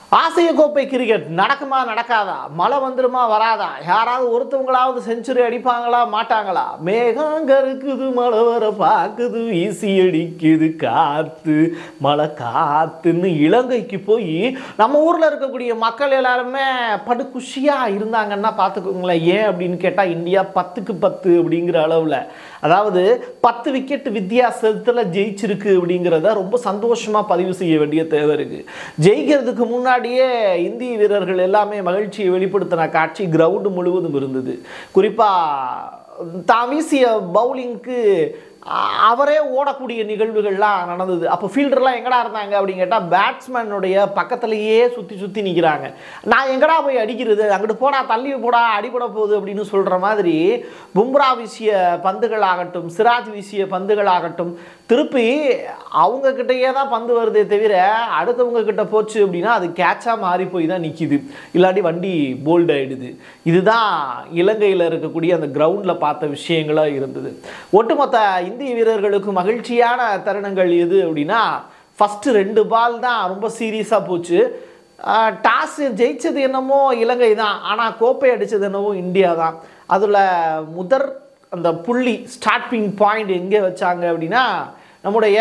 ஆசிய கோப்பை கிரிக்கெட் நடக்குமா நடக்காதா மழை வந்துருமா வராதா யாராவது ஒருத்தவங்களாவது செஞ்சுரி அடிப்பாங்களா மாட்டாங்களா மேகம் கருக்குது மழை வர பார்க்குது வீசி அடிக்குது காத்து மழை காத்துன்னு இலங்கைக்கு போய் நம்ம ஊரில் இருக்கக்கூடிய மக்கள் எல்லாருமே படு குஷியாக இருந்தாங்கன்னா பார்த்துக்கோங்களேன் ஏன் அப்படின்னு கேட்டால் இந்தியா பத்துக்கு பத்து அப்படிங்கிற அளவில் அதாவது பத்து விக்கெட் வித்தியாசத்தில் ஜெயிச்சிருக்கு அப்படிங்கிறத ரொம்ப சந்தோஷமாக பதிவு செய்ய வேண்டிய தேவை இருக்குது ஜெயிக்கிறதுக்கு முன்னாடியே இந்திய வீரர்கள் எல்லாமே மகிழ்ச்சியை வெளிப்படுத்தின காட்சி கிரவுண்டு முழுவதும் இருந்தது குறிப்பாக தான் வீசிய பவுலிங்க்கு அவரே ஓடக்கூடிய நிகழ்வுகள்லாம் நடந்தது அப்போ ஃபீல்டர்லாம் எங்கடா இருந்தாங்க அப்படின்னு கேட்டால் பேட்ஸ்மேனுடைய பக்கத்துலேயே சுற்றி சுற்றி நிற்கிறாங்க நான் எங்கடா போய் அடிக்கிறது அங்கிட்டு போடா தள்ளி போடா அடிபட போகுது அப்படின்னு சொல்கிற மாதிரி பும்ரா வீசிய பந்துகள் ஆகட்டும் சிராஜ் வீசிய பந்துகள் ஆகட்டும் திருப்பி அவங்க கிட்டயே தான் பந்து வருதே தவிர அடுத்தவங்க கிட்ட போச்சு அப்படின்னா அது கேட்சாக மாறி போய் தான் நிற்கிது இல்லாட்டி வண்டி போல்ட் ஆயிடுது இதுதான் இலங்கையில் இருக்கக்கூடிய அந்த கிரவுண்டில் பார்த்த விஷயங்களாக இருந்தது ஒட்டுமொத்த இந்திய வீரர்களுக்கு மகிழ்ச்சியான தருணங்கள் எது அப்படின்னா ஃபஸ்ட்டு ரெண்டு பால் தான் ரொம்ப சீரியஸாக போச்சு டாஸ் ஜெயிச்சது என்னமோ இலங்கை தான் ஆனால் கோப்பை அடித்தது என்னவோ இந்தியா தான் அதில் முதற் அந்த புள்ளி ஸ்டார்டிங் பாயிண்ட் எங்கே வச்சாங்க அப்படின்னா நம்முடைய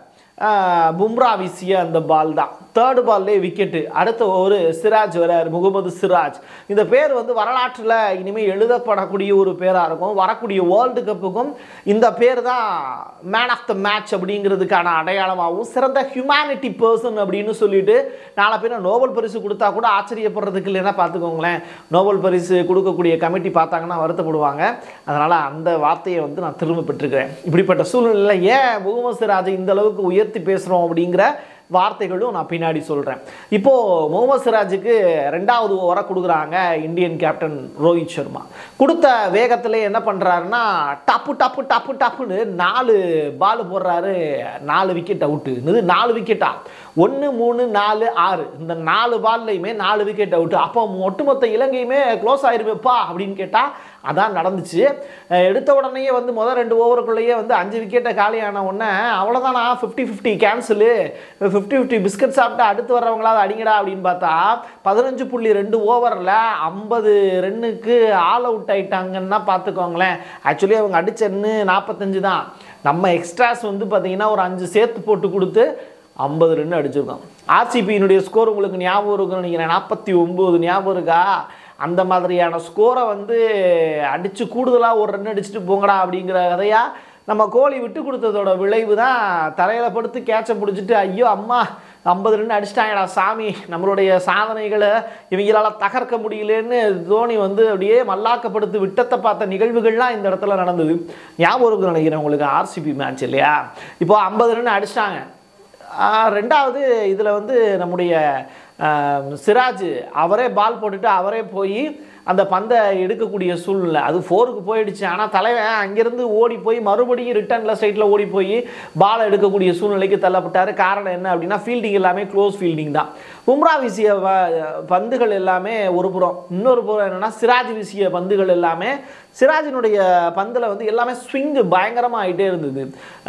ஆஹ், பும்ரா வீசிய அந்த பால் தான் தேர்டு பால்லே விக்கெட்டு அடுத்த ஒரு சிராஜ் வரார் முகமது சிராஜ் இந்த பேர் வந்து வரலாற்றில் இனிமேல் எழுதப்படக்கூடிய ஒரு பேராக இருக்கும் வரக்கூடிய வேர்ல்டு கப்புக்கும் இந்த பேர் தான் மேன் ஆஃப் த மேட்ச் அப்படிங்கிறதுக்கான அடையாளமாகவும் சிறந்த ஹியூமனிட்டி பர்சன் அப்படின்னு சொல்லிட்டு நாளை பின்ன நோபல் பரிசு கொடுத்தா கூட ஆச்சரியப்படுறதுக்கு இல்லைன்னா பார்த்துக்கோங்களேன் நோபல் பரிசு கொடுக்கக்கூடிய கமிட்டி பார்த்தாங்கன்னா வருத்தப்படுவாங்க அதனால் அந்த வார்த்தையை வந்து நான் திரும்ப பெற்றுக்கிறேன் இப்படிப்பட்ட சூழ்நிலையில் ஏன் முகமது சிராஜை இந்த அளவுக்கு உயர்த்தி பேசுகிறோம் அப்படிங்கிற வார்த்தைகளும் நான் பின்னாடி சொல்கிறேன் இப்போது முகமது சிராஜுக்கு ரெண்டாவது ஓவரை கொடுக்குறாங்க இந்தியன் கேப்டன் ரோஹித் சர்மா கொடுத்த வேகத்திலே என்ன பண்ணுறாருன்னா டப்பு டப்பு டப்பு டப்புன்னு நாலு பால் போடுறாரு நாலு விக்கெட் அவுட்டு இது நாலு விக்கெட்டா ஒன்று மூணு நாலு ஆறு இந்த நாலு பால்லையுமே நாலு விக்கெட் அவுட்டு அப்போ ஒட்டுமொத்த இலங்கையுமே க்ளோஸ் ஆயிருமேப்பா அப்படின்னு கேட்டால் அதான் நடந்துச்சு அஹ் எடுத்த உடனேயே வந்து முதல் ரெண்டு ஓவருக்குள்ளேயே வந்து அஞ்சு விக்கெட்டை காலியான உடனே அவ்வளோதானா fifty fifty cancel fifty fifty biscuit சாப்பிட்டு அடுத்து வர்றவங்களாவது அடிங்கடா அப்படின்னு பார்த்தா பதினஞ்சு புள்ளி ரெண்டு ஓவரில் ஐம்பது ரன்னுக்கு ஆல் அவுட் ஆயிட்டாங்கன்னா பார்த்துக்கோங்களேன் ஆக்சுவலி அவங்க அடிச்சன்னு நாற்பத்தஞ்சு தான் நம்ம எக்ஸ்ட்ராஸ் வந்து பார்த்தீங்கன்னா ஒரு அஞ்சு சேர்த்து போட்டு கொடுத்து ஐம்பது ரன் அடிச்சிருக்கோம் ஆர்சிபியினுடைய ஸ்கோர் உங்களுக்கு ஞாபகம் இருக்குன்னு நினைக்கிறேன் நாற்பத்தி ஒம்பது ஞாபகம் இருக்கா அந்த மாதிரியான ஸ்கோரை வந்து அடித்து கூடுதலாக ஒரு ரன் அடிச்சுட்டு போங்கடா அப்படிங்கிற கதையா நம்ம கோலி விட்டு கொடுத்ததோட விளைவு தான் தரையில் படுத்து கேட்சை பிடிச்சிட்டு ஐயோ அம்மா ஐம்பது ரன் அடிச்சிட்டாங்கடா சாமி நம்மளுடைய சாதனைகளை இவங்களால தகர்க்க முடியலன்னு தோனி வந்து அப்படியே மல்லாக்கப்படுத்து விட்டத்தை பார்த்த நிகழ்வுகள்லாம் இந்த இடத்துல நடந்தது ஞாபகம் இருக்குன்னு நினைக்கிறேன் உங்களுக்கு ஆர்சிபி மேட்ச் இல்லையா இப்போ ஐம்பது ரன் அடிச்சிட்டாங்க ஆஹ் ரெண்டாவது இதில் வந்து நம்முடைய ஆஹ் சிராஜ் அவரே பால் போட்டுட்டு அவரே போய் அந்த பந்தை எடுக்கக்கூடிய சூழ்நிலை அது ஃபோருக்கு போயிடுச்சு ஆனால் தலைவன் அங்கேருந்து ஓடி போய் மறுபடியும் ரிட்டர்னில் ஸ்ட்ரைட்டில் ஓடி போய் பால் எடுக்கக்கூடிய சூழ்நிலைக்கு தள்ளப்பட்டார் காரணம் என்ன அப்படின்னா ஃபீல்டிங் எல்லாமே க்ளோஸ் ஃபீல்டிங் தான் பும்ரா வீசிய வ- பந்துகள் எல்லாமே ஒரு புறம் இன்னொரு புறம் என்னென்னா சிராஜ் வீசிய பந்துகள் எல்லாமே சிராஜினுடைய பந்தில் வந்து எல்லாமே ஸ்விங்கு பயங்கரமாக ஆகிட்டே இருந்தது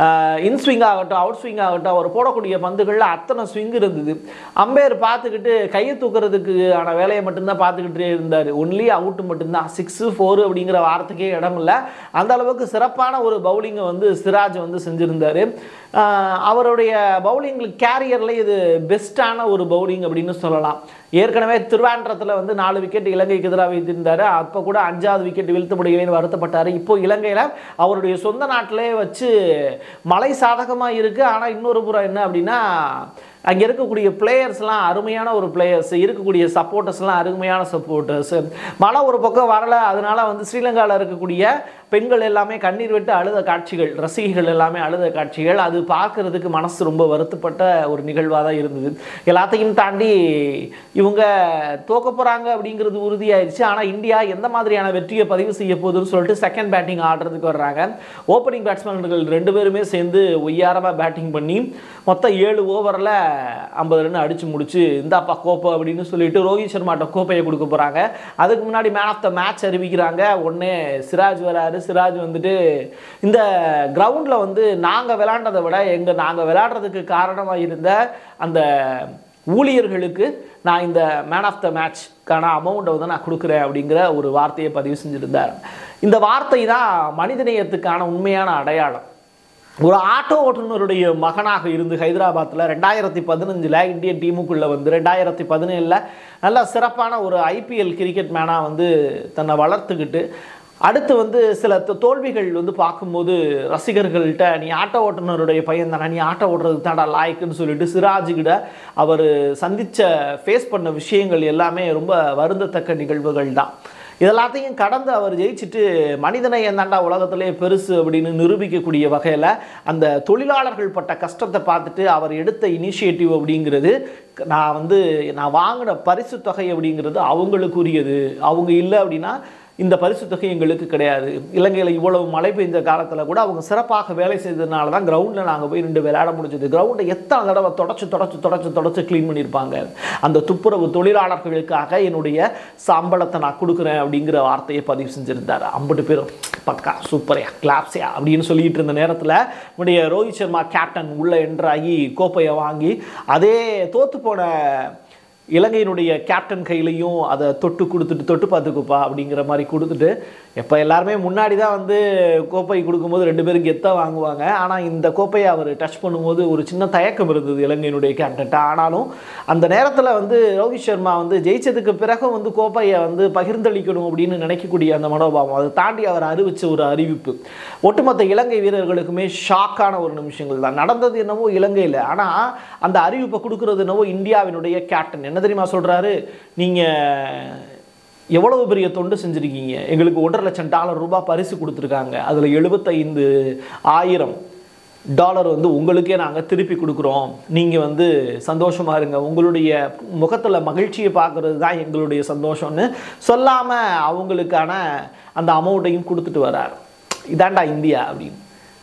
இன் ஸ்விங் ஆகட்டும் அவுட் ஸ்விங் ஆகட்டும் அவர் போடக்கூடிய பந்துகளில் அத்தனை ஸ்விங் இருந்தது அம்பையர் பார்த்துக்கிட்டு கையை தூக்குறதுக்கு ஆன வேலையை மட்டும்தான் பார்த்துக்கிட்டே இருந்தார் ஒன்லி அவுட்டு மட்டும்தான் சிக்ஸு ஃபோரு அப்படிங்கிற வார்த்தைக்கே இடம் இல்லை அந்த அளவுக்கு சிறப்பான ஒரு பவுலிங்கை வந்து சிராஜ் வந்து செஞ்சுருந்தார் அவருடைய பவுலிங் கேரியரில் இது பெஸ்ட்டான ஒரு பவுலிங் அப்படின்னு சொல்லலாம் ஏற்கனவே திருவாண்டரத்தில் வந்து நாலு விக்கெட் இலங்கைக்கு எதிராக வைத்திருந்தார் அப்போ கூட அஞ்சாவது விக்கெட் வீழ்த்தப்படுகிறேன்னு வருத்தப்பட்டார் இப்போ இலங்கையில் அவருடைய சொந்த நாட்டிலே வச்சு மழை சாதகமாக இருக்குது ஆனால் இன்னொரு புறம் என்ன அப்படின்னா அங்கே இருக்கக்கூடிய பிளேயர்ஸ்லாம் அருமையான ஒரு பிளேயர்ஸ் இருக்கக்கூடிய சப்போர்ட்டர்ஸ்லாம் அருமையான சப்போர்ட்டர்ஸ் மழை ஒரு பக்கம் வரல அதனால வந்து ஸ்ரீலங்காவில் இருக்கக்கூடிய பெண்கள் எல்லாமே கண்ணீர் விட்டு அழுத காட்சிகள் ரசிகைகள் எல்லாமே அழுத காட்சிகள் அது பார்க்கறதுக்கு மனசு ரொம்ப வருத்தப்பட்ட ஒரு நிகழ்வாக தான் இருந்தது எல்லாத்தையும் தாண்டி இவங்க தோக்க போகிறாங்க அப்படிங்கிறது உறுதியாயிருச்சு ஆனால் இந்தியா எந்த மாதிரியான வெற்றியை பதிவு செய்ய போகுதுன்னு சொல்லிட்டு செகண்ட் பேட்டிங் ஆடுறதுக்கு வர்றாங்க ஓப்பனிங் பேட்ஸ்மேன்கள் ரெண்டு பேருமே சேர்ந்து ஒய்யாரமாக பேட்டிங் பண்ணி மொத்தம் ஏழு ஓவரில் ஐம்பது ரன் அடித்து முடிச்சு இந்தாப்பா கோப்பை அப்படின்னு சொல்லிட்டு ரோஹித் சர்மாட்ட கோப்பையை கொடுக்க போகிறாங்க அதுக்கு முன்னாடி மேன் ஆஃப் த மேட்ச் அறிவிக்கிறாங்க ஒன்று சிராஜ் வராரு சிராஜ் வந்துட்டு இந்த கிரவுண்டில் வந்து நாங்கள் விளாண்டதை விட எங்கள் நாங்கள் விளையாடுறதுக்கு காரணமாக இருந்த அந்த ஊழியர்களுக்கு நான் இந்த மேன் ஆஃப் த மேட்ச்க்கான அமௌண்ட்டை வந்து நான் கொடுக்குறேன் அப்படிங்கிற ஒரு வார்த்தையை பதிவு செஞ்சுருந்தார் இந்த வார்த்தை தான் மனிதநேயத்துக்கான உண்மையான அடையாளம் ஒரு ஆட்டோ ஓட்டுநருடைய மகனாக இருந்து ஹைதராபாத்தில் ரெண்டாயிரத்தி பதினஞ்சில் இந்தியன் டீமுக்குள்ளே வந்து ரெண்டாயிரத்தி பதினேழில் நல்ல சிறப்பான ஒரு ஐபிஎல் கிரிக்கெட் மேனாக வந்து தன்னை வளர்த்துக்கிட்டு அடுத்து வந்து சில தோ- தோல்விகள் வந்து பார்க்கும்போது ரசிகர்கள்ட்ட நீ ஆட்டோ ஓட்டுநருடைய பையன் தானே நீ ஆட்டோ ஓட்டுறதுக்கு தாடா லாய்க்குன்னு சொல்லிட்டு சிராஜுகிட்ட அவர் சந்தித்த ஃபேஸ் பண்ண விஷயங்கள் எல்லாமே ரொம்ப வருந்தத்தக்க நிகழ்வுகள் தான் இதெல்லாத்தையும் கடந்து அவர் ஜெயிச்சுட்டு மனிதனை எந்தாண்டா உலகத்திலே பெருசு அப்படின்னு நிரூபிக்கக்கூடிய வகையில் அந்த தொழிலாளர்கள் பட்ட கஷ்டத்தை பார்த்துட்டு அவர் எடுத்த இனிஷியேட்டிவ் அப்படிங்கிறது நான் வந்து நான் வாங்கின பரிசு தொகை அப்படிங்கிறது அவங்களுக்குரியது அவங்க இல்லை அப்படின்னா இந்த பரிசு தொகை எங்களுக்கு கிடையாது இலங்கையில் இவ்வளவு மழை பெய்ஞ்ச காலத்தில் கூட அவங்க சிறப்பாக வேலை செய்ததுனால தான் கிரவுண்டில் நாங்கள் போய் ரெண்டு விளையாட முடிஞ்சது கிரவுண்டை எத்தனை தடவை தொடச்சு தொடச்சு தொடச்சு தொடச்சு க்ளீன் பண்ணியிருப்பாங்க அந்த துப்புரவு தொழிலாளர்களுக்காக என்னுடைய சம்பளத்தை நான் கொடுக்குறேன் அப்படிங்கிற வார்த்தையை பதிவு செஞ்சுருந்தார் ஐம்பது பேரும் பக்கா சூப்பரையா கிளாப்ஸியா அப்படின்னு சொல்லிட்டு இருந்த நேரத்தில் நம்முடைய ரோஹித் சர்மா கேப்டன் உள்ளே என்ட்ராகி கோப்பையை வாங்கி அதே தோத்து போன இலங்கையினுடைய கேப்டன் கையிலையும் அதை தொட்டு கொடுத்துட்டு தொட்டு பார்த்துக்குப்பா அப்படிங்கிற மாதிரி கொடுத்துட்டு எப்போ எல்லாருமே முன்னாடி தான் வந்து கோப்பை கொடுக்கும்போது ரெண்டு பேரும் கெத்தாக வாங்குவாங்க ஆனால் இந்த கோப்பையை அவர் டச் பண்ணும்போது ஒரு சின்ன தயக்கம் இருந்தது இலங்கையினுடைய கேப்டன்ட்ட ஆனாலும் அந்த நேரத்தில் வந்து ரோஹித் சர்மா வந்து ஜெயிச்சதுக்கு பிறகு வந்து கோப்பையை வந்து பகிர்ந்தளிக்கணும் அப்படின்னு நினைக்கக்கூடிய அந்த மனோபாவம் அதை தாண்டி அவர் அறிவிச்ச ஒரு அறிவிப்பு ஒட்டுமொத்த இலங்கை வீரர்களுக்குமே ஷாக்கான ஒரு நிமிஷங்கள் தான் நடந்தது என்னவோ இலங்கையில் ஆனால் அந்த அறிவிப்பை கொடுக்கறது என்னவோ இந்தியாவினுடைய கேப்டன் என்ன தெரியுமா சொல்கிறாரு நீங்கள் எவ்வளவு பெரிய தொண்டு செஞ்சுருக்கீங்க எங்களுக்கு ஒன்றரை லட்சம் டாலர் ரூபாய் பரிசு கொடுத்துருக்காங்க அதில் எழுபத்தைந்து ஆயிரம் டாலர் வந்து உங்களுக்கே நாங்கள் திருப்பி கொடுக்குறோம் நீங்கள் வந்து சந்தோஷமா இருங்க உங்களுடைய முகத்தில் மகிழ்ச்சியை பார்க்குறது தான் எங்களுடைய சந்தோஷம்னு சொல்லாமல் அவங்களுக்கான அந்த அமௌண்ட்டையும் கொடுத்துட்டு வரார் இதாண்டா இந்தியா அப்படின்னு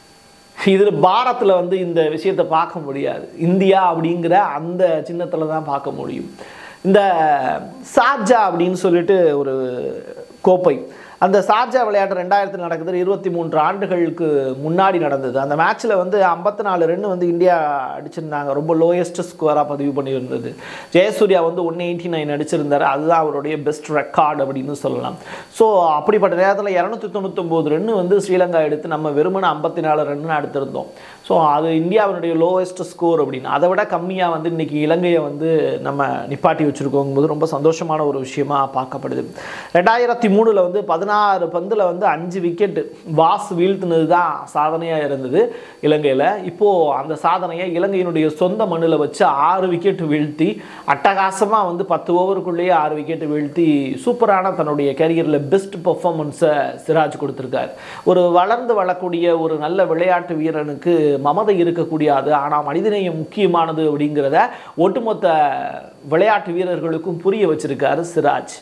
இதில் பாரத்தில் வந்து இந்த விஷயத்தை பார்க்க முடியாது இந்தியா அப்படிங்கிற அந்த சின்னத்தில் தான் பார்க்க முடியும் இந்த சார்ஜா அப்படின்னு சொல்லிட்டு ஒரு கோப்பை அந்த சார்ஜா விளையாட்டு ரெண்டாயிரத்தில் நடக்குது இருபத்தி மூன்று ஆண்டுகளுக்கு முன்னாடி நடந்தது அந்த மேட்ச்சில் வந்து ஐம்பத்தி நாலு ரன் வந்து இந்தியா அடிச்சிருந்தாங்க ரொம்ப லோயஸ்ட் ஸ்கோராக பதிவு பண்ணியிருந்தது ஜெயசூர்யா வந்து ஒன் எயிட்டி நைன் அடிச்சிருந்தாரு அதுதான் அவருடைய பெஸ்ட் ரெக்கார்டு அப்படின்னு சொல்லலாம் ஸோ அப்படிப்பட்ட நேரத்தில் இரநூத்தி தொண்ணூத்தொம்பது ரன் வந்து ஸ்ரீலங்கா எடுத்து நம்ம வெறுமனே ஐம்பத்தி நாலு ரன் எடுத்திருந்தோம் ஸோ அது இந்தியாவினுடைய லோவஸ்ட் ஸ்கோர் அப்படின்னு அதை விட கம்மியாக வந்து இன்னைக்கு இலங்கையை வந்து நம்ம நிப்பாட்டி வச்சுருக்கோங்கும் போது ரொம்ப சந்தோஷமான ஒரு விஷயமா பார்க்கப்படுது ரெண்டாயிரத்தி மூணில் வந்து பதினாறு பந்தில் வந்து அஞ்சு விக்கெட்டு வாஸ் வீழ்த்தினது தான் சாதனையாக இருந்தது இலங்கையில் இப்போது அந்த சாதனையை இலங்கையினுடைய சொந்த மண்ணில் வச்சு ஆறு விக்கெட் வீழ்த்தி அட்டகாசமாக வந்து பத்து ஓவருக்குள்ளேயே ஆறு விக்கெட் வீழ்த்தி சூப்பரான தன்னுடைய கேரியரில் பெஸ்ட் பெர்ஃபார்மன்ஸை சிராஜ் கொடுத்துருக்காரு ஒரு வளர்ந்து வரக்கூடிய ஒரு நல்ல விளையாட்டு வீரனுக்கு மமதை இருக்கக்கூடியது ஆனால் மனிதநேயம் முக்கியமானது அப்படிங்கிறத ஒட்டுமொத்த விளையாட்டு வீரர்களுக்கும் புரிய வச்சிருக்காரு சிராஜ்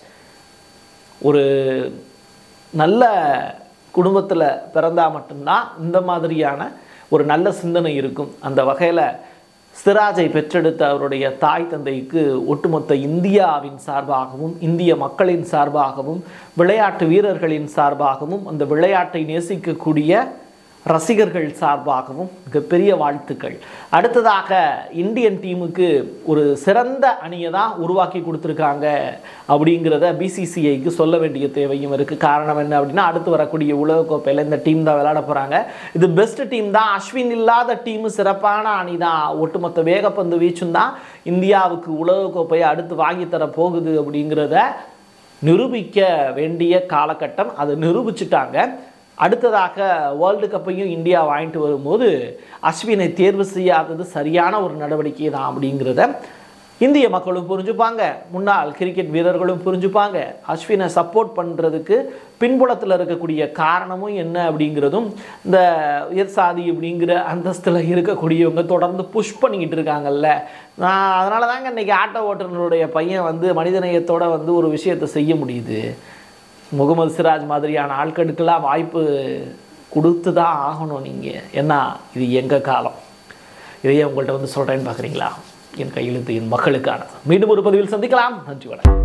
ஒரு நல்ல குடும்பத்தில் பிறந்தா மட்டும்தான் இந்த மாதிரியான ஒரு நல்ல சிந்தனை இருக்கும் அந்த வகையில் சிராஜை பெற்றெடுத்த அவருடைய தாய் தந்தைக்கு ஒட்டுமொத்த இந்தியாவின் சார்பாகவும் இந்திய மக்களின் சார்பாகவும் விளையாட்டு வீரர்களின் சார்பாகவும் அந்த விளையாட்டை நேசிக்கக்கூடிய ரசிகர்கள் சார்பாகவும் மிகப்பெரிய வாழ்த்துக்கள் அடுத்ததாக இந்தியன் டீமுக்கு ஒரு சிறந்த அணியை தான் உருவாக்கி கொடுத்துருக்காங்க அப்படிங்கிறத பிசிசிஐக்கு சொல்ல வேண்டிய தேவையும் இருக்குது காரணம் என்ன அப்படின்னா அடுத்து வரக்கூடிய உலகக்கோப்பையில் இந்த டீம் தான் விளையாட போகிறாங்க இது பெஸ்ட் டீம் தான் அஸ்வின் இல்லாத டீம் சிறப்பான அணி தான் ஒட்டுமொத்த வேகப்பந்து வீச்சும் தான் இந்தியாவுக்கு உலகக்கோப்பையை அடுத்து வாங்கி தர போகுது அப்படிங்கிறத நிரூபிக்க வேண்டிய காலகட்டம் அதை நிரூபிச்சிட்டாங்க அடுத்ததாக வேர்ல்டு கப்பையும் இந்தியா வாங்கிட்டு வரும்போது அஸ்வினை தேர்வு செய்யாதது சரியான ஒரு நடவடிக்கை தான் அப்படிங்கிறத இந்திய மக்களும் புரிஞ்சுப்பாங்க முன்னாள் கிரிக்கெட் வீரர்களும் புரிஞ்சுப்பாங்க அஸ்வினை சப்போர்ட் பண்ணுறதுக்கு பின்புலத்தில் இருக்கக்கூடிய காரணமும் என்ன அப்படிங்கிறதும் இந்த உயர் சாதி அப்படிங்கிற அந்தஸ்தில் இருக்கக்கூடியவங்க தொடர்ந்து புஷ் பண்ணிக்கிட்டு இருக்காங்கல்ல நான் அதனால தாங்க இன்றைக்கி ஆட்டோ ஓட்டுநருடைய பையன் வந்து மனிதநேயத்தோட வந்து ஒரு விஷயத்தை செய்ய முடியுது முகமது சிராஜ் மாதிரியான ஆட்களுக்கெல்லாம் வாய்ப்பு கொடுத்து தான் ஆகணும் நீங்கள் ஏன்னா இது எங்கள் காலம் இதையே உங்கள்கிட்ட வந்து சொல்கிறேன்னு பார்க்குறீங்களா என் கையெழுத்து என் மக்களுக்கானது மீண்டும் ஒரு பதிவில் சந்திக்கலாம் நன்றி வணக்கம்